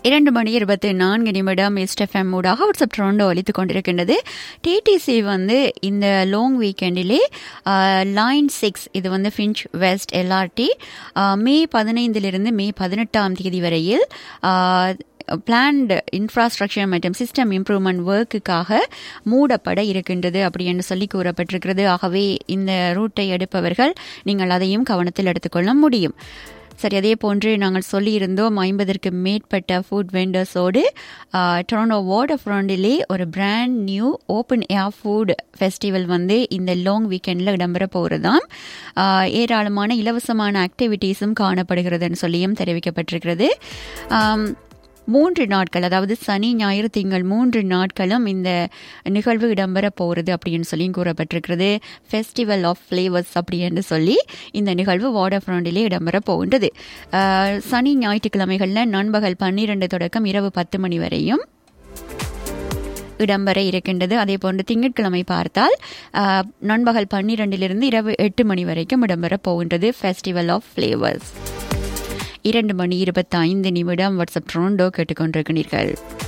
இரண்டு மணி இருபத்தி நான்கு நிமிடம் எஸ்டெஃப்எம் ஊடாக வாட்ஸ்அப் ட்ரோண்டோ அளித்துக் கொண்டிருக்கின்றது டிடிசி வந்து இந்த லாங் வீக்கெண்டிலே லைன் சிக்ஸ் இது வந்து ஃபின்ச் வெஸ்ட் எல்ஆர்டி மே பதினைந்திலிருந்து மே பதினெட்டாம் தேதி வரையில் பிளான்டு இன்ஃப்ராஸ்ட்ரக்சர் மற்றும் சிஸ்டம் இம்ப்ரூவ்மெண்ட் ஒர்க்குக்காக மூடப்பட இருக்கின்றது அப்படி என்று சொல்லி கூறப்பட்டிருக்கிறது ஆகவே இந்த ரூட்டை எடுப்பவர்கள் நீங்கள் அதையும் கவனத்தில் எடுத்துக்கொள்ள முடியும் சரி அதே போன்று நாங்கள் சொல்லியிருந்தோம் ஐம்பதற்கு மேற்பட்ட ஃபுட் வெண்டர்ஸோடு டொரண்டோ வாட்டர் ஃப்ரண்டிலே ஒரு brand new open air food festival வந்து இந்த லாங் வீக்கெண்டில் இடம்பெற போகிறதாம் ஏராளமான இலவசமான ஆக்டிவிட்டீஸும் காணப்படுகிறதுன்னு சொல்லியும் தெரிவிக்கப்பட்டிருக்கிறது மூன்று நாட்கள் அதாவது சனி ஞாயிறு திங்கள் மூன்று நாட்களும் இந்த நிகழ்வு இடம்பெற போகிறது அப்படின்னு சொல்லி கூறப்பட்டிருக்கிறது ஃபெஸ்டிவல் ஆஃப் ஃப்ளேவர்ஸ் அப்படின்னு சொல்லி இந்த நிகழ்வு வாட்டர் ஃப்ரண்டிலே இடம்பெற போகின்றது சனி ஞாயிற்றுக்கிழமைகளில் நண்பகல் பன்னிரண்டு தொடக்கம் இரவு பத்து மணி வரையும் இடம்பெற இருக்கின்றது அதே போன்று திங்கட்கிழமை பார்த்தால் நண்பகல் பன்னிரெண்டிலிருந்து இரவு எட்டு மணி வரைக்கும் இடம்பெற போகின்றது ஃபெஸ்டிவல் ஆஃப் ஃப்ளேவர்ஸ் இரண்டு மணி இருபத்தி ஐந்து நிமிடம் வாட்ஸ்அப் ட்ரோண்டோ கேட்டுக்கொண்டிருக்கிறீர்கள்